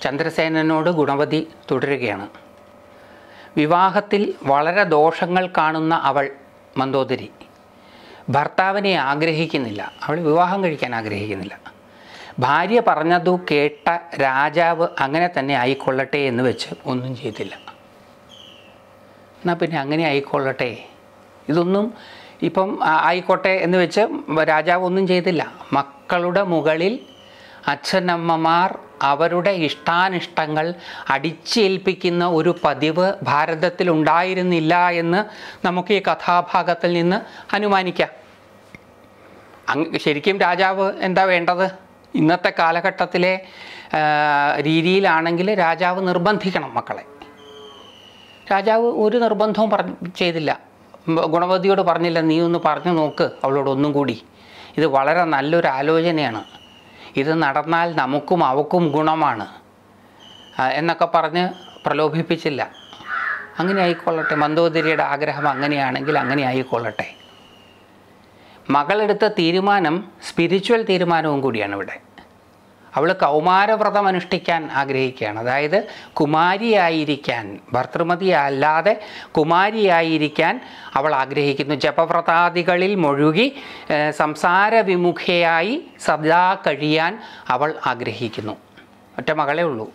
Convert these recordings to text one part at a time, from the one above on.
ചന്ദ്രസേനനോട് ഗുണവതി തുടരുകയാണ് വിവാഹത്തിൽ വളരെ ദോഷങ്ങൾ കാണുന്ന അവൾ മന്ദോദരി ഭർത്താവിനെ ആഗ്രഹിക്കുന്നില്ല അവൾ വിവാഹം കഴിക്കാൻ ആഗ്രഹിക്കുന്നില്ല ഭാര്യ പറഞ്ഞതു കേട്ട രാജാവ് അങ്ങനെ തന്നെ ആയിക്കൊള്ളട്ടെ എന്ന് വെച്ച് ഒന്നും ചെയ്തില്ല എന്നാൽ പിന്നെ അങ്ങനെ ആയിക്കൊള്ളട്ടെ ഇതൊന്നും ഇപ്പം ആ- ആയിക്കോട്ടെ എന്ന് വെച്ച് രാജാവ് ഒന്നും ചെയ്തില്ല മക്കളുടെ മുകളിൽ അച്ഛനമ്മമാർ അവരുടെ ഇഷ്ടാനിഷ്ടങ്ങൾ അടിച്ചേൽപ്പിക്കുന്ന ഒരു പതിവ് ഭാരതത്തിൽ ഉണ്ടായിരുന്നില്ല എന്ന് നമുക്ക് ഈ കഥാഭാഗത്തിൽ നിന്ന് അനുമാനിക്കാം അങ് ശരിക്കും രാജാവ് എന്താ വേണ്ടത് ഇന്നത്തെ കാലഘട്ടത്തിലെ ആ, രീതിയിലാണെങ്കിൽ രാജാവ് നിർബന്ധിക്കണം മക്കളെ രാജാവ് ഒരു നിർബന്ധവും പറഞ്ഞ് ചെയ്തില്ല ഉം, ഗുണവതിയോട് പറഞ്ഞില്ല നീ ഒന്ന് പറഞ്ഞു നോക്ക് അവളോട് ഒന്നും കൂടി ഇത് വളരെ നല്ലൊരു ആലോചനയാണ് ഇത് നടന്നാൽ നമുക്കും അവക്കും ഗുണമാണ് ആ, എന്നൊക്കെ പറഞ്ഞ് പ്രലോഭിപ്പിച്ചില്ല അങ്ങനെ ആയിക്കൊള്ളട്ടെ മന്ദോദരിയുടെ ആഗ്രഹം അങ്ങനെയാണെങ്കിൽ അങ്ങനെ ആയിക്കൊള്ളട്ടെ മകളെടുത്ത തീരുമാനം സ്പിരിച്വൽ തീരുമാനവും കൂടിയാണ് ഇവിടെ അവൾ കൗമാരവ്രതം അനുഷ്ഠിക്കാൻ ആഗ്രഹിക്കുകയാണ് അതായത് കുമാരിയായിരിക്കാൻ ഭർത്തൃമതി അല്ലാതെ കുമാരിയായിരിക്കാൻ അവൾ ആഗ്രഹിക്കുന്നു ജപവ്രതാദികളിൽ മുഴുകി ഏഹ്, സംസാര വിമുഖയായി സദാ കഴിയാൻ അവൾ ആഗ്രഹിക്കുന്നു ഒറ്റ മകളേ ഉള്ളൂ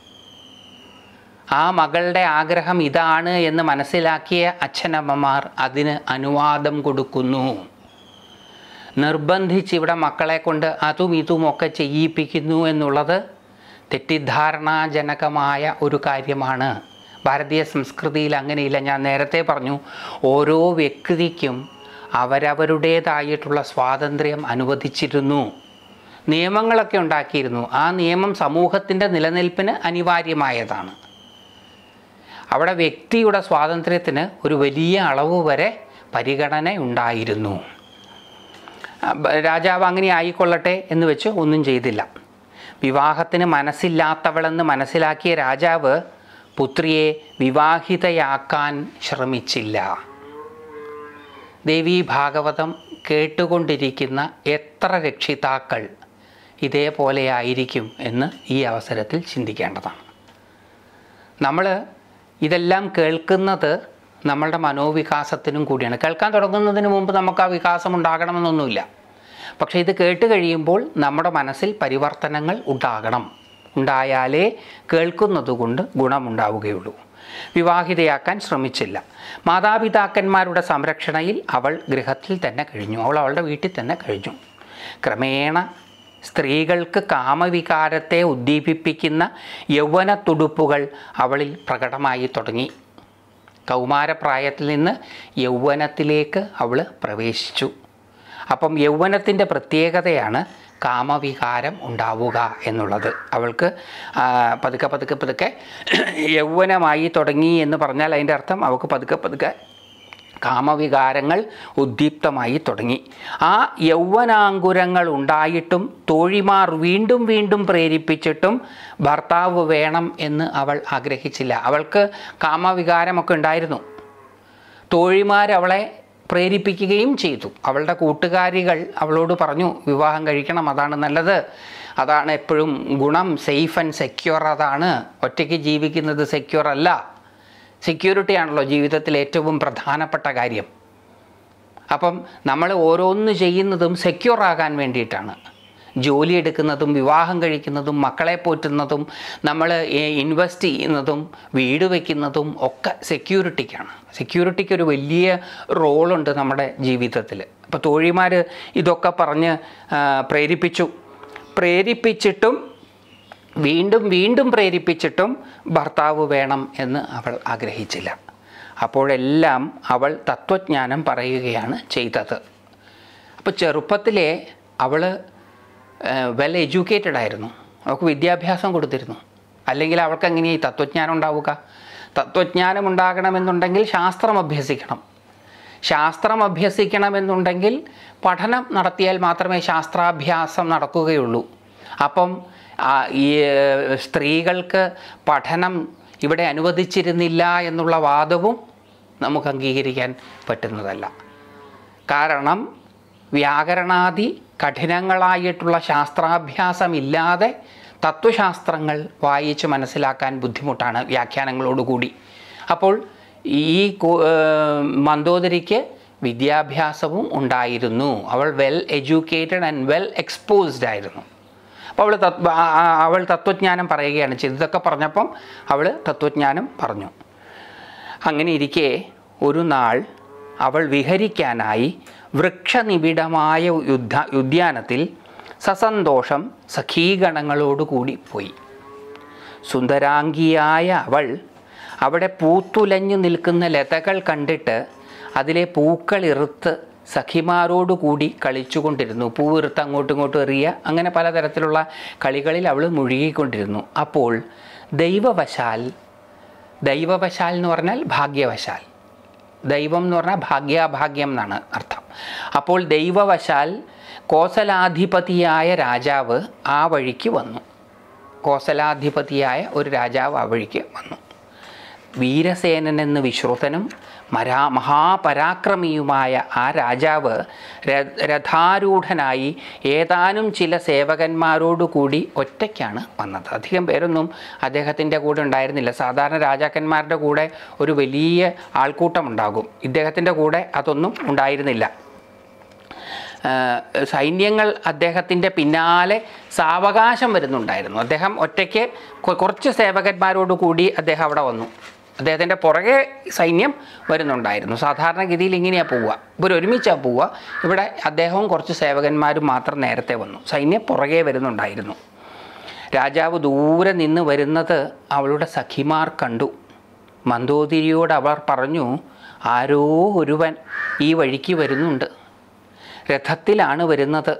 ആ മകളുടെ ആഗ്രഹം ഇതാണ് എന്ന് മനസ്സിലാക്കിയ അച്ഛനമ്മമാർ അതിന് അനുവാദം കൊടുക്കുന്നു നിർബന്ധിച്ച് ഇവിടെ മക്കളെ കൊണ്ട് അതും ഇതും ഒക്കെ ചെയ്യിപ്പിക്കുന്നു എന്നുള്ളത് തെറ്റിദ്ധാരണാജനകമായ ഒരു കാര്യമാണ് ഭാരതീയ സംസ്കൃതിയിൽ അങ്ങനെയില്ല ഞാൻ നേരത്തെ പറഞ്ഞു ഓരോ വ്യക്തിക്കും അവരവരുടേതായിട്ടുള്ള സ്വാതന്ത്ര്യം അനുവദിച്ചിരുന്നു നിയമങ്ങളൊക്കെ ഉണ്ടാക്കിയിരുന്നു ആ നിയമം സമൂഹത്തിൻ്റെ നിലനിൽപ്പിന് അനിവാര്യമായതാണ് അവിടെ വ്യക്തിയുടെ സ്വാതന്ത്ര്യത്തിന് ഒരു വലിയ അളവ് വരെ പരിഗണന ഉണ്ടായിരുന്നു ആ, ബ- രാജാവ് അങ്ങനെ ആയിക്കൊള്ളട്ടെ എന്ന് വെച്ച് ഒന്നും ചെയ്തില്ല വിവാഹത്തിന് മനസ്സില്ലാത്തവളെന്ന് മനസ്സിലാക്കിയ രാജാവ് പുത്രിയെ വിവാഹിതയാക്കാൻ ശ്രമിച്ചില്ല ദേവീ ഭാഗവതം കേട്ടുകൊണ്ടിരിക്കുന്ന എത്ര രക്ഷിതാക്കൾ ഇതേപോലെ ആയിരിക്കും എന്ന് ഈ അവസരത്തിൽ ചിന്തിക്കേണ്ടതാണ് നമ്മൾ ഇതെല്ലാം കേൾക്കുന്നത് നമ്മളുടെ മനോവികാസത്തിനും കൂടിയാണ് കേൾക്കാൻ തുടങ്ങുന്നതിന് മുമ്പ് നമുക്ക് ആ വികാസം ഉണ്ടാകണമെന്നൊന്നുമില്ല പക്ഷേ ഇത് കേട്ട് കഴിയുമ്പോൾ നമ്മുടെ മനസ്സിൽ പരിവർത്തനങ്ങൾ ഉണ്ടാകണം ഉണ്ടായാലേ കേൾക്കുന്നത് കൊണ്ട് ഗുണമുണ്ടാവുകയുള്ളൂ വിവാഹിതയാക്കാൻ ശ്രമിച്ചില്ല മാതാപിതാക്കന്മാരുടെ സംരക്ഷണയിൽ അവൾ ഗൃഹത്തിൽ തന്നെ കഴിഞ്ഞു അവൾ അവളുടെ വീട്ടിൽ തന്നെ കഴിഞ്ഞു ക്രമേണ സ്ത്രീകൾക്ക് കാമവികാരത്തെ ഉദ്ദീപിപ്പിക്കുന്ന യൗവന തുടുപ്പുകൾ അവളിൽ പ്രകടമായി തുടങ്ങി കൗമാരപ്രായത്തിൽ നിന്ന് യൗവനത്തിലേക്ക് അവൾ പ്രവേശിച്ചു അപ്പം യൗവനത്തിൻ്റെ പ്രത്യേകതയാണ് കാമവികാരം ഉണ്ടാവുക എന്നുള്ളത് അവൾക്ക് ആ, പതുക്കെ പതുക്കെ പതുക്കെ യൗവനമായി തുടങ്ങി എന്ന് പറഞ്ഞാൽ അതിൻ്റെ അർത്ഥം അവൾക്ക് പതുക്കെ പതുക്കെ കാമവികാരങ്ങൾ ഉദ്ദീപ്തമായി തുടങ്ങി ആ യൗവനാങ്കുരങ്ങൾ ഉണ്ടായിട്ടും തോഴിമാർ വീണ്ടും വീണ്ടും പ്രേരിപ്പിച്ചിട്ടും ഭർത്താവ് വേണം എന്ന് അവൾ ആഗ്രഹിച്ചില്ല അവൾക്ക് കാമവികാരമൊക്കെ ഉണ്ടായിരുന്നു തോഴിമാരവളെ പ്രേരിപ്പിക്കുകയും ചെയ്തു അവളുടെ കൂട്ടുകാരികൾ അവളോട് പറഞ്ഞു വിവാഹം കഴിക്കണം അതാണ് നല്ലത് അതാണ് എപ്പോഴും ഗുണം സേഫ് ആൻഡ് സെക്യൂർ അതാണ് ഒറ്റയ്ക്ക് ജീവിക്കുന്നത് സെക്യൂർ അല്ല സെക്യൂരിറ്റി ആണല്ലോ ജീവിതത്തിൽ ഏറ്റവും പ്രധാനപ്പെട്ട കാര്യം അപ്പം നമ്മൾ ഓരോന്ന് ചെയ്യുന്നതും സെക്യൂർ ആകാൻ വേണ്ടിയിട്ടാണ് ജോലി എടുക്കുന്നതും വിവാഹം കഴിക്കുന്നതും മക്കളെ പോറ്റുന്നതും നമ്മൾ ഇൻവെസ്റ്റ് ചെയ്യുന്നതും വീട് വയ്ക്കുന്നതും ഒക്കെ സെക്യൂരിറ്റിക്കാണ് സെക്യൂരിറ്റിക്ക് ഒരു വലിയ റോളുണ്ട് നമ്മുടെ ജീവിതത്തിൽ അപ്പോൾ തോഴിമാർ ഇതൊക്കെ പറഞ്ഞ് ആ, പ്രേരിപ്പിച്ചു പ്രേരിപ്പിച്ചിട്ടും വീണ്ടും വീണ്ടും പ്രേരിപ്പിച്ചിട്ടും ഭർത്താവ് വേണം എന്ന് അവൾ ആഗ്രഹിച്ചില്ല അപ്പോഴെല്ലാം അവൾ തത്വജ്ഞാനം പറയുകയാണ് ചെയ്തത് അപ്പോൾ ചെറുപ്പത്തിലെ അവൾ വെൽ എഡ്യൂക്കേറ്റഡ് ആയിരുന്നു അവൾക്ക് വിദ്യാഭ്യാസം കൊടുത്തിരുന്നു അല്ലെങ്കിൽ അവൾക്ക് എങ്ങനെയാണ് ഈ തത്വജ്ഞാനം ഉണ്ടാവുക തത്വജ്ഞാനം ഉണ്ടാകണമെന്നുണ്ടെങ്കിൽ ശാസ്ത്രം അഭ്യസിക്കണം ശാസ്ത്രം അഭ്യസിക്കണമെന്നുണ്ടെങ്കിൽ പഠനം നടത്തിയാൽ മാത്രമേ ശാസ്ത്രാഭ്യാസം നടക്കുകയുള്ളൂ അപ്പം ആ, ഈ ഏഹ്, സ്ത്രീകൾക്ക് പഠനം ഇവിടെ അനുവദിച്ചിരുന്നില്ല എന്നുള്ള വാദവും നമുക്ക് അംഗീകരിക്കാൻ പറ്റുന്നതല്ല കാരണം വ്യാകരണാദി കഠിനങ്ങളായിട്ടുള്ള ശാസ്ത്രാഭ്യാസമില്ലാതെ തത്വശാസ്ത്രങ്ങൾ വായിച്ച് മനസ്സിലാക്കാൻ ബുദ്ധിമുട്ടാണ് വ്യാഖ്യാനങ്ങളോടുകൂടി അപ്പോൾ ഈ കു- ഏർ മന്ദോദരിക്ക് വിദ്യാഭ്യാസവും ഉണ്ടായിരുന്നു അവൾ well educated and well exposed ആയിരുന്നു അപ്പോൾ അവൾ തത്വ ആ- ആ- അവൾ തത്വജ്ഞാനം പറയുകയാണ് ചെയ്തത് ഇതൊക്കെ പറഞ്ഞപ്പം അവൾ തത്വജ്ഞാനം പറഞ്ഞു അങ്ങനെ ഇരിക്കെ ഒരു നാൾ അവൾ വിഹരിക്കാനായി വൃക്ഷനിബിഡമായ യുദ്ധ ഉദ്യാനത്തിൽ സസന്തോഷം സഖീഗണങ്ങളോടുകൂടി പോയി സുന്ദരാംഗിയായ അവൾ അവിടെ പൂത്തുലഞ്ഞു നിൽക്കുന്ന ലതകൾ കണ്ടിട്ട് അതിലെ പൂക്കൾ ഇറുത്ത് സഖിമാരോടുകൂടി കളിച്ചുകൊണ്ടിരുന്നു പൂവിറുത്ത് അങ്ങോട്ടും ഇങ്ങോട്ടും എറിയുക അങ്ങനെ പലതരത്തിലുള്ള കളികളിൽ അവൾ മുഴുകിക്കൊണ്ടിരുന്നു അപ്പോൾ ദൈവവശാൽ ദൈവവശാൽ എന്ന് പറഞ്ഞാൽ ഭാഗ്യവശാൽ ദൈവം എന്ന് പറഞ്ഞാൽ ഭാഗ്യാഭാഗ്യം എന്നാണ് അർത്ഥം അപ്പോൾ ദൈവവശാൽ കോസലാധിപതിയായ രാജാവ് ആ വഴിക്ക് വന്നു കോസലാധിപതിയായ ഒരു രാജാവ് ആ വഴിക്ക് വന്നു വീരസേനൻ എന്ന് വിശ്രുതനും മരാ മഹാപരാക്രമിയുമായ ആ രാജാവ് ര- രഥാരൂഢനായി ഏതാനും ചില സേവകന്മാരോടുകൂടി ഒറ്റയ്ക്കാണ് വന്നത് അധികം പേരൊന്നും അദ്ദേഹത്തിൻ്റെ കൂടെ ഉണ്ടായിരുന്നില്ല സാധാരണ രാജാക്കന്മാരുടെ കൂടെ ഒരു വലിയ ആൾക്കൂട്ടം ഉണ്ടാകും ഇദ്ദേഹത്തിൻ്റെ കൂടെ അതൊന്നും ഉണ്ടായിരുന്നില്ല ഏഹ് സൈന്യങ്ങൾ അദ്ദേഹത്തിൻ്റെ പിന്നാലെ സാവകാശം വരുന്നുണ്ടായിരുന്നു അദ്ദേഹം ഒറ്റയ്ക്ക് കൊ- കുറച്ച് സേവകന്മാരോട് കൂടി അദ്ദേഹം അവിടെ വന്നു അദ്ദേഹത്തിൻ്റെ പുറകെ സൈന്യം വരുന്നുണ്ടായിരുന്നു സാധാരണഗതിയിൽ ഇങ്ങനെയാണ് പോവുക ഇവർ ഒരുമിച്ചാണ് പോവുക ഇവിടെ അദ്ദേഹവും കുറച്ച് സേവകന്മാരും മാത്രം നേരത്തെ വന്നു സൈന്യം പുറകെ വരുന്നുണ്ടായിരുന്നു രാജാവ് ദൂരെ നിന്ന് വരുന്നത് അവളുടെ സഖിമാർ കണ്ടു മന്ദോദരിയോട് അവർ പറഞ്ഞു ആരോ ഒരുവൻ ഈ വഴിക്ക് വരുന്നുണ്ട് രഥത്തിലാണ് വരുന്നത്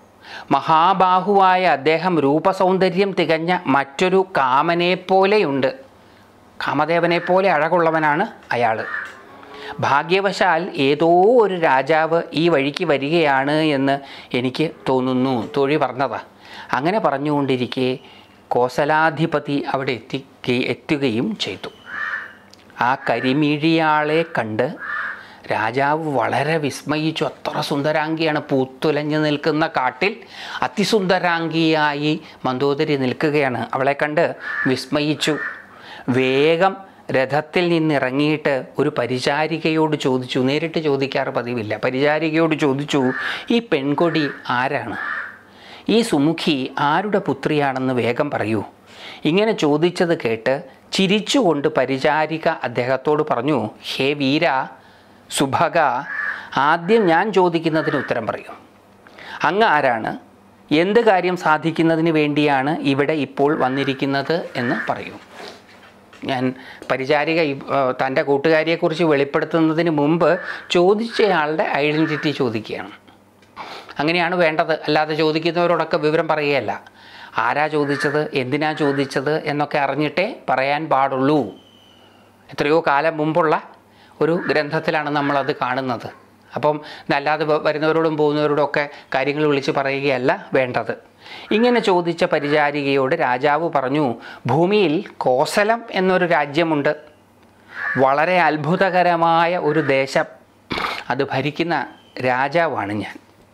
മഹാബാഹുവായ അദ്ദേഹം രൂപസൗന്ദര്യം തികഞ്ഞ മറ്റൊരു കാമനെപ്പോലെയുണ്ട് കാമദേവനെ പോലെ അഴകുള്ളവനാണ് അയാൾ ഭാഗ്യവശാൽ ഏതോ ഒരു രാജാവ് ഈ വഴിക്ക് വരികയാണ് എന്ന് എനിക്ക് തോന്നുന്നു തൊഴി പറഞ്ഞതാ അങ്ങനെ പറഞ്ഞുകൊണ്ടിരിക്കെ കോസലാധിപതി അവിടെ എത്തിക്ക എത്തുകയും ചെയ്തു ആ കരിമിഴിയാളെ കണ്ട് രാജാവ് വളരെ വിസ്മയിച്ചു അത്ര സുന്ദരാംഗിയാണ് പൂത്തുലഞ്ഞു നിൽക്കുന്ന കാട്ടിൽ അതിസുന്ദരാംഗിയായി മന്ദോദരി നിൽക്കുകയാണ് അവളെ കണ്ട് വിസ്മയിച്ചു വേഗം രഥത്തിൽ നിന്നിറങ്ങിയിട്ട് ഒരു പരിചാരികയോട് ചോദിച്ചു നേരിട്ട് ചോദിക്കാറ് പതിവില്ല പരിചാരികയോട് ചോദിച്ചു ഈ പെൺകൊടി ആരാണ് ഈ സുമുഖി ആരുടെ പുത്രിയാണെന്ന് വേഗം പറയൂ ഇങ്ങനെ ചോദിച്ചത് കേട്ട് ചിരിച്ചുകൊണ്ട് പരിചാരിക അദ്ദേഹത്തോട് പറഞ്ഞു ഹേ വീര സുഭഗ ആദ്യം ഞാൻ ചോദിക്കുന്നതിന് ഉത്തരം പറയൂ അങ്ങ് ആരാണ് എന്ത് കാര്യം സാധിക്കുന്നതിന് വേണ്ടിയാണ് ഇവിടെ ഇപ്പോൾ വന്നിരിക്കുന്നത് എന്ന് പറയൂ ഞാൻ പരിചാരിക ഈ, ആ, തൻ്റെ കൂട്ടുകാരിയെക്കുറിച്ച് വെളിപ്പെടുത്തുന്നതിന് മുമ്പ് ചോദിച്ചയാളുടെ ഐഡൻറ്റിറ്റി ചോദിക്കുകയാണ് അങ്ങനെയാണ് വേണ്ടത് അല്ലാതെ ചോദിക്കുന്നവരോടൊക്കെ വിവരം പറയുകയല്ല ആരാ ചോദിച്ചത് എന്തിനാ ചോദിച്ചത് എന്നൊക്കെ അറിഞ്ഞിട്ടേ പറയാൻ പാടുള്ളൂ എത്രയോ കാലം മുമ്പുള്ള ഒരു ഗ്രന്ഥത്തിലാണ് നമ്മളത് കാണുന്നത് അപ്പം അല്ലാതെ വ- വരുന്നവരോടും പോകുന്നവരോടും ഒക്കെ കാര്യങ്ങൾ വിളിച്ച് പറയുകയല്ല വേണ്ടത് ഇങ്ങനെ ചോദിച്ച പരിചാരികയോട് രാജാവ് പറഞ്ഞു ഭൂമിയിൽ കോസലം എന്നൊരു രാജ്യമുണ്ട് വളരെ അത്ഭുതകരമായ ഒരു ദേശം അത് ഭരിക്കുന്ന രാജാവാണ് ഞാൻ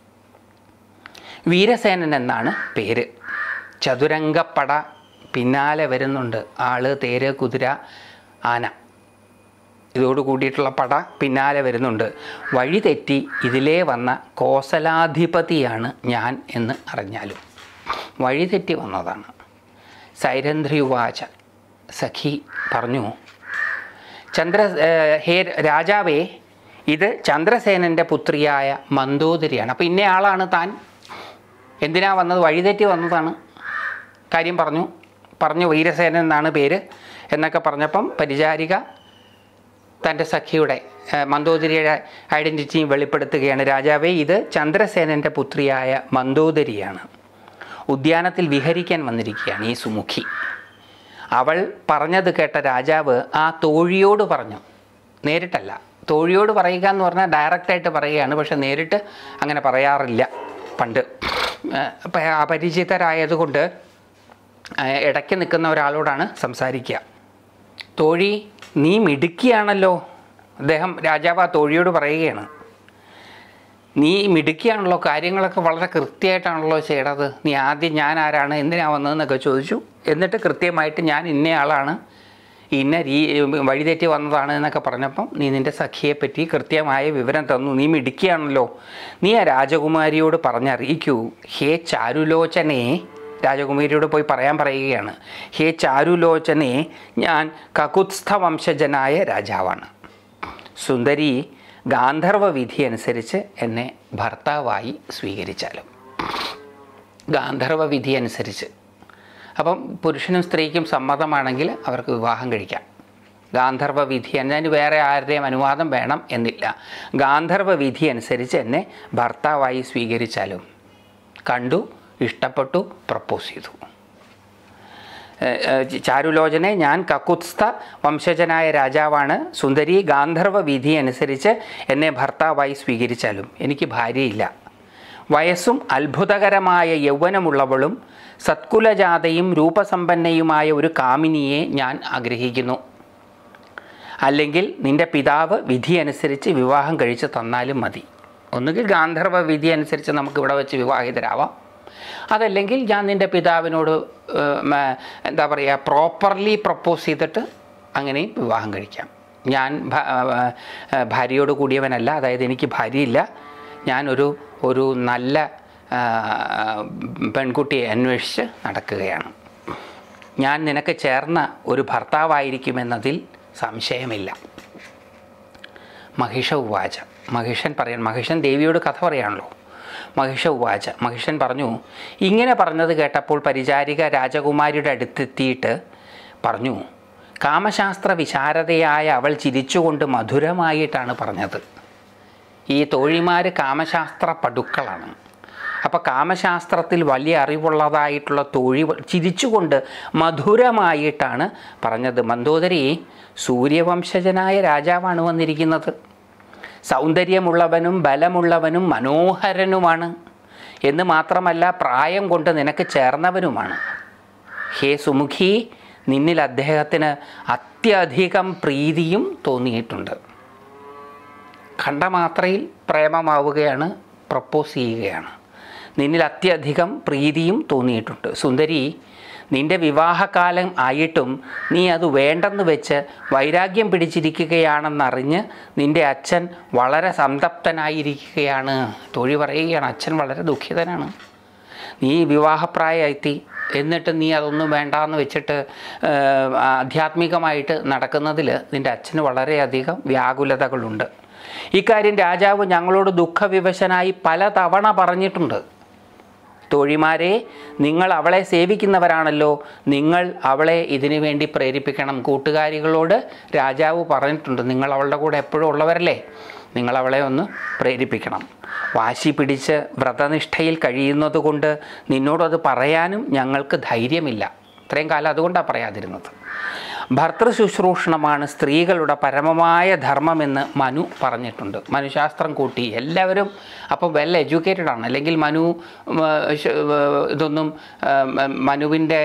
വീരസേനൻ എന്നാണ് പേര് ചതുരംഗപ്പട പിന്നാലെ വരുന്നുണ്ട് ആള് തേര് കുതിര ആന ഇതോട് കൂടിയിട്ടുള്ള പട പിന്നാലെ വരുന്നുണ്ട് വഴി തെറ്റി ഇതിലേ വന്ന കോസലാധിപതിയാണ് ഞാൻ എന്ന് അറിഞ്ഞാലും വഴി തെറ്റി വന്നതാണ് സൈരന്ധ്രിയുവാച സഖി പറഞ്ഞു ചന്ദ്ര ഏഹ് ഹേ രാജാവേ ഇത് ചന്ദ്രസേനൻ്റെ പുത്രിയായ മന്ദോദരിയാണ് അപ്പോൾ ഇന്ന ആളാണ് താൻ എന്തിനാ വന്നത് വഴിതെറ്റി വന്നതാണ് കാര്യം പറഞ്ഞു പറഞ്ഞു വീരസേനൻ എന്നാണ് പേര് എന്നൊക്കെ പറഞ്ഞപ്പം പരിചാരിക തൻ്റെ സഖിയുടെ ഏഹ്, മന്ദോദരിയുടെ ഐഡൻറ്റിറ്റിയും വെളിപ്പെടുത്തുകയാണ് രാജാവേ ഇത് ചന്ദ്രസേനൻ്റെ പുത്രിയായ മന്ദോദരിയാണ് ഉദ്യാനത്തിൽ വിഹരിക്കാൻ വന്നിരിക്കുകയാണ് ഈ സുമുഖി അവൾ പറഞ്ഞത് കേട്ട രാജാവ് ആ തോഴിയോട് പറഞ്ഞു നേരിട്ടല്ല തോഴിയോട് പറയുക എന്ന് പറഞ്ഞാൽ ഡയറക്റ്റായിട്ട് പറയുകയാണ് പക്ഷെ നേരിട്ട് അങ്ങനെ പറയാറില്ല പണ്ട് ഏഹ്, പ- അപരിചിതരായതുകൊണ്ട് ഏഹ്, ഇടയ്ക്ക് നിൽക്കുന്ന ഒരാളോടാണ് സംസാരിക്കുക തോഴി നീ മിടുക്കിയാണല്ലോ അദ്ദേഹം രാജാവ് ആ തോഴിയോട് പറയുകയാണ് നീ മിടുക്കിയാണല്ലോ കാര്യങ്ങളൊക്കെ വളരെ കൃത്യമായിട്ടാണല്ലോ ചെയ്യണത് നീ ആദ്യം ഞാൻ ആരാണ് എന്തിനാ വന്നതെന്നൊക്കെ ചോദിച്ചു എന്നിട്ട് കൃത്യമായിട്ട് ഞാൻ ഇന്നയാളാണ് ഇന്ന രീ വഴിതെറ്റി വന്നതാണ് എന്നൊക്കെ പറഞ്ഞപ്പം നീ നിൻ്റെ സഖിയെപ്പറ്റി കൃത്യമായ വിവരം തന്നു നീ മിടുക്കിയാണല്ലോ നീ ആ രാജകുമാരിയോട് പറഞ്ഞറിയിക്കൂ ഹേ ചാരുലോചനെ രാജകുമാരിയോട് പോയി പറയാൻ പറയുകയാണ് ഹേ ചാരുലോചനെ ഞാൻ കകുത്സ്ഥ വംശജനായ രാജാവാണ് സുന്ദരി ഗാന്ധർവ വിധി അനുസരിച്ച് എന്നെ ഭർത്താവായി സ്വീകരിച്ചാലും ഗാന്ധർവ വിധി അനുസരിച്ച് അപ്പം പുരുഷനും സ്ത്രീക്കും സമ്മതമാണെങ്കിൽ അവർക്ക് വിവാഹം കഴിക്കാം ഗാന്ധർവ വിധി അതിന് വേറെ ആരുടെയും അനുവാദം വേണം എന്നില്ല ഗാന്ധർവ വിധി അനുസരിച്ച് എന്നെ ഭർത്താവായി സ്വീകരിച്ചാലും കണ്ടു ഇഷ്ടപ്പെട്ടു പ്രപ്പോസ് ചെയ്തു ഏഹ് ഏഹ് ചാരുലോചനെ ഞാൻ കക്കുത്സ്ഥ വംശജനായ രാജാവാണ് സുന്ദരി ഗാന്ധർവ വിധി അനുസരിച്ച് എന്നെ ഭർത്താവായി സ്വീകരിച്ചാലും എനിക്ക് ഭാര്യയില്ല വയസ്സും അത്ഭുതകരമായ യൗവനമുള്ളവളും സത്കുലജാതയും രൂപസമ്പന്നയുമായ ഒരു കാമിനിയെ ഞാൻ ആഗ്രഹിക്കുന്നു അല്ലെങ്കിൽ നിന്റെ പിതാവ് വിധി അനുസരിച്ച് വിവാഹം കഴിച്ച് തന്നാലും മതി ഒന്നുകിൽ ഗാന്ധർവ വിധി അനുസരിച്ച് നമുക്ക് ഇവിടെ വെച്ച് വിവാഹിതരാവാം അതല്ലെങ്കിൽ ഞാൻ നിൻ്റെ പിതാവിനോട് ഏഹ്, മ- എന്താ പറയുക പ്രോപ്പർലി പ്രപ്പോസ് ചെയ്തിട്ട് അങ്ങനെയും വിവാഹം കഴിക്കാം ഞാൻ ഭ- ഏഹ്, ഭാര്യയോട് കൂടിയവനല്ല അതായത് എനിക്ക് ഭാര്യയില്ല ഞാനൊരു ഒരു നല്ല ആ, പെൺകുട്ടിയെ അന്വേഷിച്ച് നടക്കുകയാണ് ഞാൻ നിനക്ക് ചേർന്ന ഒരു ഭർത്താവായിരിക്കുമെന്നതിൽ സംശയമില്ല മഹിഷ ഉവാച മഹിഷൻ പറയാൻ മഹിഷൻ ദേവിയോട് കഥ പറയാണല്ലോ മഹിഷ ഉവാച മഹിഷൻ പറഞ്ഞു ഇങ്ങനെ പറഞ്ഞത് കേട്ടപ്പോൾ പരിചാരിക രാജകുമാരിയുടെ അടുത്തെത്തിയിട്ട് പറഞ്ഞു കാമശാസ്ത്ര വിശാരദയായ അവൾ ചിരിച്ചുകൊണ്ട് മധുരമായിട്ടാണ് പറഞ്ഞത് ഈ തോഴിമാർ കാമശാസ്ത്ര പടുക്കളാണ് അപ്പോൾ കാമശാസ്ത്രത്തിൽ വലിയ അറിവുള്ളതായിട്ടുള്ള തോഴി ചിരിച്ചുകൊണ്ട് മധുരമായിട്ടാണ് പറഞ്ഞത് മന്ദോദരി സൂര്യവംശജനായ രാജാവാണ് വന്നിരിക്കുന്നത് സൗന്ദര്യമുള്ളവനും ബലമുള്ളവനും മനോഹരനുമാണ് എന്ന് മാത്രമല്ല പ്രായം കൊണ്ട് നിനക്ക് ചേർന്നവനുമാണ് ഹേ സുമുഖി നിന്നിൽ അദ്ദേഹത്തിന് അത്യധികം പ്രീതിയും തോന്നിയിട്ടുണ്ട് കണ്ട മാത്രയിൽ പ്രേമമാവുകയാണ് പ്രപ്പോസ് ചെയ്യുകയാണ് നിന്നിൽ അത്യധികം പ്രീതിയും തോന്നിയിട്ടുണ്ട് സുന്ദരി നിന്റെ വിവാഹകാലം ആയിട്ടും നീ അത് വേണ്ടെന്ന് വെച്ച് വൈരാഗ്യം പിടിച്ചിരിക്കുകയാണെന്നറിഞ്ഞ് നിന്റെ അച്ഛൻ വളരെ സംതപ്തനായിരിക്കുകയാണ് തൊഴി പറയുകയാണ് അച്ഛൻ വളരെ ദുഃഖിതനാണ് നീ വിവാഹപ്രായമെത്തി എന്നിട്ട് നീ അതൊന്നും വേണ്ടാന്ന് വെച്ചിട്ട് ഏഹ്, ആധ്യാത്മികമായിട്ട് നടക്കുന്നതിൽ നിൻ്റെ അച്ഛന് വളരെയധികം വ്യാകുലതകളുണ്ട് ഇക്കാര്യം രാജാവ് ഞങ്ങളോട് ദുഃഖവിവശനായി പലതവണ പറഞ്ഞിട്ടുണ്ട് തോഴിമാരെ നിങ്ങൾ അവളെ സേവിക്കുന്നവരാണല്ലോ നിങ്ങൾ അവളെ ഇതിനു വേണ്ടി പ്രേരിപ്പിക്കണം കൂട്ടുകാരികളോട് രാജാവ് പറഞ്ഞിട്ടുണ്ട് നിങ്ങൾ അവളുടെ കൂടെ എപ്പോഴും ഉള്ളവരല്ലേ നിങ്ങൾ അവളെ ഒന്ന് പ്രേരിപ്പിക്കണം വാശി പിടിച്ച് വ്രതനിഷ്ഠയിൽ കഴിയുന്നത് കൊണ്ട് നിന്നോടത് പറയാനും ഞങ്ങൾക്ക് ധൈര്യമില്ല ഇത്രയും കാലം അതുകൊണ്ടാണ് പറയാതിരുന്നത് ഭർത്തൃ ശുശ്രൂഷണമാണ് സ്ത്രീകളുടെ പരമമായ ധർമ്മമെന്ന് മനു പറഞ്ഞിട്ടുണ്ട് മനുശാസ്ത്രം കൂട്ടി എല്ലാവരും അപ്പോൾ വെൽ എഡ്യൂക്കേറ്റഡ് ആണ് അല്ലെങ്കിൽ മനു ഉം, ശ- ഉം, ഇതൊന്നും ഉം, മനുവിൻ്റെ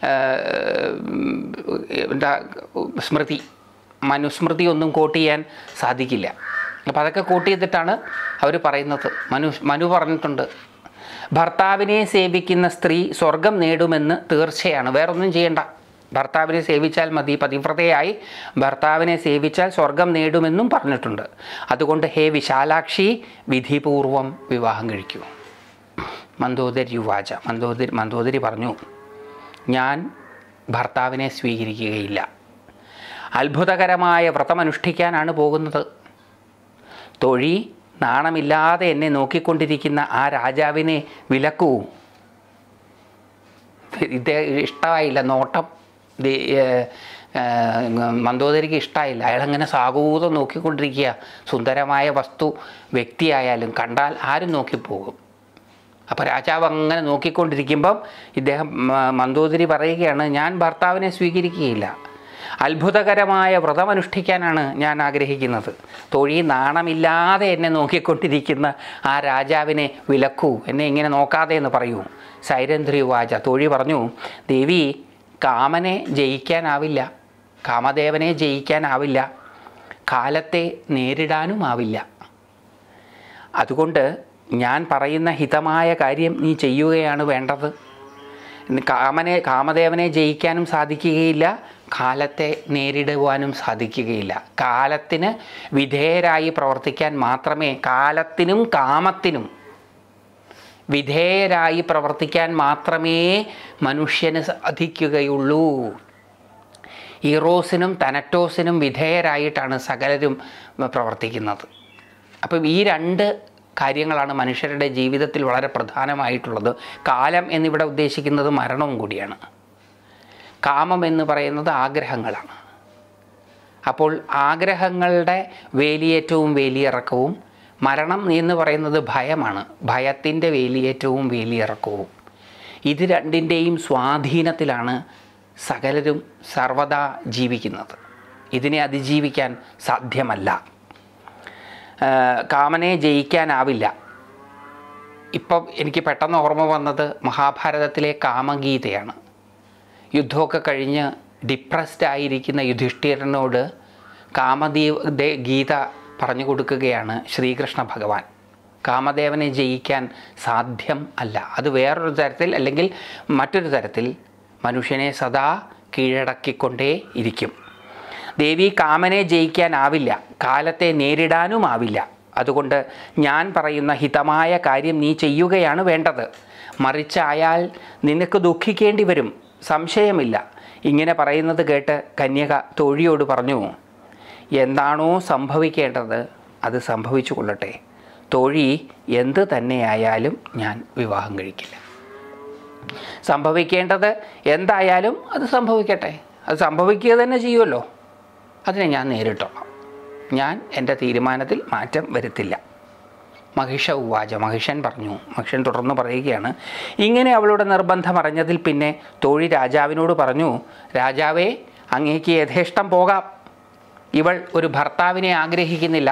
ഉം, എന്താ സ്മൃതി മനുസ്മൃതി ഒന്നും കോട്ട് ചെയ്യാൻ സാധിക്കില്ല അപ്പോൾ അതൊക്കെ കോട്ട് ചെയ്തിട്ടാണ് അവർ പറയുന്നത് മനു മനു പറഞ്ഞിട്ടുണ്ട് ഭർത്താവിനെ സേവിക്കുന്ന സ്ത്രീ സ്വർഗം നേടുമെന്ന് തീർച്ചയാണ് വേറൊന്നും ചെയ്യണ്ട ഭർത്താവിനെ സേവിച്ചാൽ മതി പതിവ്രതയായി ഭർത്താവിനെ സേവിച്ചാൽ സ്വർഗം നേടുമെന്നും പറഞ്ഞിട്ടുണ്ട് അതുകൊണ്ട് ഹേ വിശാലാക്ഷി വിധിപൂർവം വിവാഹം കഴിക്കൂ മന്ദോദരി യുവാച മന്ദോദരി മന്ദോദരി പറഞ്ഞു ഞാൻ ഭർത്താവിനെ സ്വീകരിക്കുകയില്ല അത്ഭുതകരമായ വ്രതമനുഷ്ഠിക്കാനാണ് പോകുന്നത് തൊഴി നാണമില്ലാതെ എന്നെ നോക്കിക്കൊണ്ടിരിക്കുന്ന ആ രാജാവിനെ വിലക്കൂ ഇത് ഇഷ്ടമായില്ല നോട്ടം ദേ- ഏ- ഏ, മന്ദോദരിക്ക് ഇഷ്ടമായില്ല അയാളങ്ങനെ സാഗൂതം നോക്കിക്കൊണ്ടിരിക്കുക സുന്ദരമായ വസ്തു വ്യക്തിയായാലും കണ്ടാൽ ആരും നോക്കിപ്പോകും അപ്പോൾ രാജാവ് അങ്ങനെ നോക്കിക്കൊണ്ടിരിക്കുമ്പം ഇദ്ദേഹം മ- മന്ദോദരി പറയുകയാണ് ഞാൻ ഭർത്താവിനെ സ്വീകരിക്കുകയില്ല അത്ഭുതകരമായ വ്രതമനുഷ്ഠിക്കാനാണ് ഞാൻ ആഗ്രഹിക്കുന്നത് തൊഴി നാണമില്ലാതെ എന്നെ നോക്കിക്കൊണ്ടിരിക്കുന്ന ആ രാജാവിനെ വിലക്കൂ എന്നെ ഇങ്ങനെ നോക്കാതെ എന്ന് പറയൂ സൈരന്ധ്രി വാച തൊഴി പറഞ്ഞു ദേവി കാമനെ ജയിക്കാനാവില്ല കാമദേവനെ ജയിക്കാനാവില്ല കാലത്തെ നേരിടാനുമാവില്ല അതുകൊണ്ട് ഞാൻ പറയുന്ന ഹിതമായ കാര്യം നീ ചെയ്യുകയാണ് വേണ്ടത് ഇന്ന് കാമനെ കാമദേവനെ ജയിക്കാനും സാധിക്കുകയില്ല കാലത്തെ നേരിടുവാനും സാധിക്കുകയില്ല കാലത്തിന് വിധേയരായി പ്രവർത്തിക്കാൻ മാത്രമേ കാലത്തിനും കാമത്തിനും വിധേയരായി പ്രവർത്തിക്കാൻ മാത്രമേ മനുഷ്യന് സാധിക്കുകയുള്ളൂ ഈറോസിനും തനറ്റോസിനും വിധേയരായിട്ടാണ് സകലരും പ്രവർത്തിക്കുന്നത് അപ്പം ഈ രണ്ട് കാര്യങ്ങളാണ് മനുഷ്യരുടെ ജീവിതത്തിൽ വളരെ പ്രധാനമായിട്ടുള്ളത് കാലം എന്നിവിടെ ഉദ്ദേശിക്കുന്നത് മരണവും കൂടിയാണ് കാമം എന്ന് പറയുന്നത് ആഗ്രഹങ്ങളാണ് അപ്പോൾ ആഗ്രഹങ്ങളുടെ വേലിയേറ്റവും വേലിയിറക്കവും മരണം എന്ന് പറയുന്നത് ഭയമാണ് ഭയത്തിൻ്റെ വേലിയേറ്റവും വേലിയിറക്കവും ഇത് രണ്ടിൻ്റെയും സ്വാധീനത്തിലാണ് സകലരും സർവദാ ജീവിക്കുന്നത് ഇതിനെ അതിജീവിക്കാൻ സാധ്യമല്ല ആ, കാമനെ ജയിക്കാനാവില്ല ഇപ്പം എനിക്ക് പെട്ടെന്ന് ഓർമ്മ വന്നത് മഹാഭാരതത്തിലെ കാമഗീതയാണ് യുദ്ധമൊക്കെ കഴിഞ്ഞ് ഡിപ്രസ്ഡ് ആയിരിക്കുന്ന യുധിഷ്ഠിരനോട് കാമദേവ് ദേ- ഗീത പറഞ്ഞു കൊടുക്കുകയാണ് ശ്രീകൃഷ്ണ ഭഗവാൻ കാമദേവനെ ജയിക്കാൻ സാധ്യം അല്ല അത് വേറൊരു തരത്തിൽ അല്ലെങ്കിൽ മറ്റൊരു തരത്തിൽ മനുഷ്യനെ സദാ കീഴടക്കിക്കൊണ്ടേ ഇരിക്കും ദേവി കാമനെ ജയിക്കാനാവില്ല കാലത്തെ നേരിടാനുമാവില്ല അതുകൊണ്ട് ഞാൻ പറയുന്ന ഹിതമായ കാര്യം നീ ചെയ്യുകയാണ് വേണ്ടത് മറിച്ചായാൽ നിനക്ക് ദുഃഖിക്കേണ്ടി വരും സംശയമില്ല ഇങ്ങനെ പറയുന്നത് കേട്ട് കന്യക തോഴിയോട് പറഞ്ഞു എന്താണോ സംഭവിക്കേണ്ടത് അത് സംഭവിച്ചു കൊള്ളട്ടെ തോഴി എന്ത് തന്നെയായാലും ഞാൻ വിവാഹം കഴിക്കില്ല സംഭവിക്കേണ്ടത് എന്തായാലും അത് സംഭവിക്കട്ടെ അത് സംഭവിക്കുക തന്നെ ചെയ്യുമല്ലോ അതിനെ ഞാൻ നേരിട്ടോളാം ഞാൻ എൻ്റെ തീരുമാനത്തിൽ മാറ്റം വരുത്തില്ല മഹിഷ ഉവാച മഹിഷൻ പറഞ്ഞു മഹിഷൻ തുടർന്ന് പറയുകയാണ് ഇങ്ങനെ അവളുടെ നിർബന്ധം അറിഞ്ഞതിൽ പിന്നെ തോഴി രാജാവിനോട് പറഞ്ഞു രാജാവേ അങ്ങേക്ക് യഥേഷ്ടം പോകാം ഇവൾ ഒരു ഭർത്താവിനെ ആഗ്രഹിക്കുന്നില്ല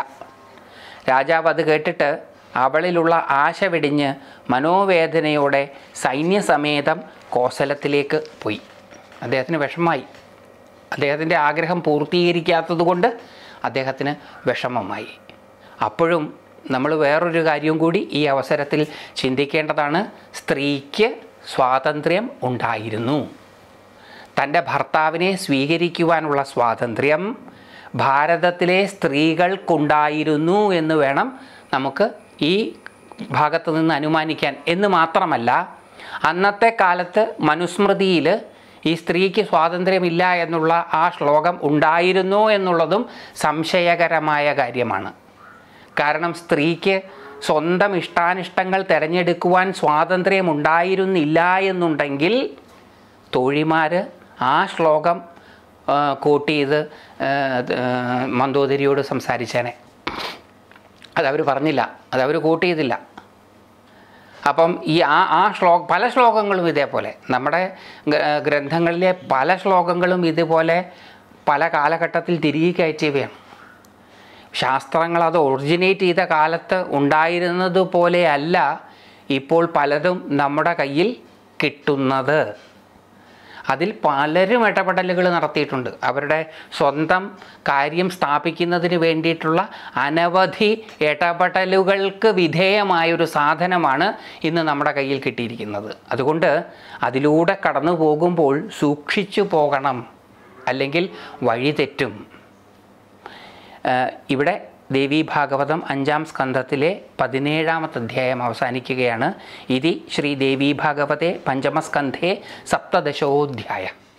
രാജാവ് അത് കേട്ടിട്ട് അവളിലുള്ള ആശ വെടിഞ്ഞ് മനോവേദനയോടെ സൈന്യസമേതം കോസലത്തിലേക്ക് പോയി അദ്ദേഹത്തിന് വിഷമമായി അദ്ദേഹത്തിൻ്റെ ആഗ്രഹം പൂർത്തീകരിക്കാത്തതുകൊണ്ട് അദ്ദേഹത്തിന് വിഷമമായി അപ്പോഴും നമ്മൾ വേറൊരു കാര്യം കൂടി ഈ അവസരത്തിൽ ചിന്തിക്കേണ്ടതാണ് സ്ത്രീക്ക് സ്വാതന്ത്ര്യം ഉണ്ടായിരുന്നു തൻ്റെ ഭർത്താവിനെ സ്വീകരിക്കുവാനുള്ള സ്വാതന്ത്ര്യം ഭാരതത്തിലെ സ്ത്രീകൾക്കുണ്ടായിരുന്നു എന്ന് വേണം നമുക്ക് ഈ ഭാഗത്ത് നിന്ന് അനുമാനിക്കാൻ എന്ന് മാത്രമല്ല അന്നത്തെ കാലത്ത് മനുസ്മൃതിയിൽ ഈ സ്ത്രീക്ക് സ്വാതന്ത്ര്യമില്ല എന്നുള്ള ആ ശ്ലോകം ഉണ്ടായിരുന്നോ എന്നുള്ളതും സംശയകരമായ കാര്യമാണ് കാരണം സ്ത്രീക്ക് സ്വന്തം ഇഷ്ടാനിഷ്ടങ്ങൾ തിരഞ്ഞെടുക്കുവാൻ സ്വാതന്ത്ര്യം ഉണ്ടായിരുന്നില്ല എന്നുണ്ടെങ്കിൽ തോഴിമാർ ആ ശ്ലോകം ആ, കോട്ട് ചെയ്ത് ആ, ആ, മന്ദോദരിയോട് സംസാരിച്ചേനെ അതവർ പറഞ്ഞില്ല അതവർ കോട്ട് ചെയ്തില്ല അപ്പം ഈ ആ ആ ശ്ലോ പല ശ്ലോകങ്ങളും ഇതേപോലെ നമ്മുടെ ഗ്ര- ഗ്രന്ഥങ്ങളിലെ പല ശ്ലോകങ്ങളും ഇതുപോലെ പല കാലഘട്ടത്തിൽ തിരികെ കയറ്റിയവയാണ് ശാസ്ത്രങ്ങൾ അത് ഒറിജിനേറ്റ് ചെയ്ത കാലത്ത് ഉണ്ടായിരുന്നത് പോലെയല്ല ഇപ്പോൾ പലതും നമ്മുടെ കയ്യിൽ കിട്ടുന്നത് അതിൽ പലരും ഇടപെടലുകൾ നടത്തിയിട്ടുണ്ട് അവരുടെ സ്വന്തം കാര്യം സ്ഥാപിക്കുന്നതിന് വേണ്ടിയിട്ടുള്ള അനവധി ഇടപെടലുകൾക്ക് വിധേയമായൊരു സാധനമാണ് ഇന്ന് നമ്മുടെ കയ്യിൽ കിട്ടിയിരിക്കുന്നത് അതുകൊണ്ട് അതിലൂടെ കടന്നു പോകുമ്പോൾ സൂക്ഷിച്ചു പോകണം അല്ലെങ്കിൽ വഴി തെറ്റും ഏഹ് ഇവിടെ ദേവി ഭാഗവതം അഞ്ചാം സ്കന്ധത്തിലെ പതിനേഴാമത്തെ അധ്യായം അവസാനിക്കുകയാണ് ഇതി ശ്രീ ദേവി ഭാഗവതെ പഞ്ചമസ്കന്ധേ സപ്തദശോധ്യായ